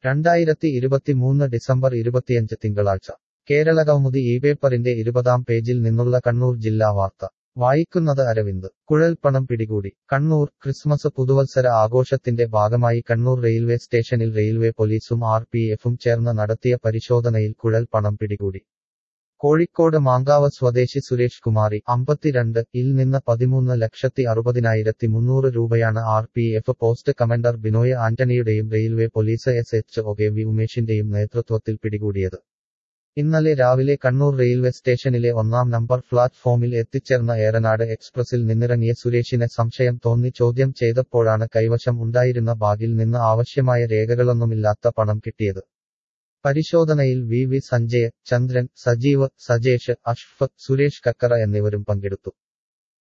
രണ്ടായിരത്തി ഇരുപത്തിമൂന്ന് ഡിസംബർ ഇരുപത്തിയഞ്ച് തിങ്കളാഴ്ച കേരള കൗമുദി ഈ പേപ്പറിന്റെ ഇരുപതാം പേജിൽ നിന്നുള്ള കണ്ണൂർ ജില്ലാ വാർത്ത വായിക്കുന്നത് അരവിന്ദ് കുഴൽപ്പണം പിടികൂടി കണ്ണൂർ ക്രിസ്മസ് പുതുവത്സര ആഘോഷത്തിന്റെ ഭാഗമായി കണ്ണൂർ റെയിൽവേ സ്റ്റേഷനിൽ റെയിൽവേ പോലീസും ആർ പി എഫും ചേർന്ന് നടത്തിയ പരിശോധനയിൽ കുഴൽപ്പണം പിടികൂടി കോഴിക്കോട് മാങ്കാവ് സ്വദേശി സുരേഷ് കുമാരി അമ്പത്തിരണ്ട് ഇൽ നിന്ന് പതിമൂന്ന് ലക്ഷത്തി അറുപതിനായിരത്തി മുന്നൂറ് രൂപയാണ് R P F post commander Binoy ആന്റണിയുടെയും railway police S H O K V ഉമേഷിന്റെയും നേതൃത്വത്തിൽ പിടികൂടിയത് ഇന്നലെ രാവിലെ കണ്ണൂർ റെയിൽവേ സ്റ്റേഷനിലെ ഒന്നാം നമ്പർ പ്ലാറ്റ്ഫോമിൽ എത്തിച്ചേർന്ന ഏറനാട് എക്സ്പ്രസിൽ നിന്നിറങ്ങിയ സുരേഷിനെ സംശയം തോന്നി ചോദ്യം ചെയ്തപ്പോഴാണ് കൈവശം ഉണ്ടായിരുന്ന ബാഗിൽ നിന്ന് ആവശ്യമായ രേഖകളൊന്നുമില്ലാത്ത പണം കിട്ടിയത് പരിശോധനയിൽ വി വി സഞ്ജയ് ചന്ദ്രൻ സജീവ് സജേഷ് അഷ്ഫ് സുരേഷ് കക്കറ എന്നിവരും പങ്കെടുത്തു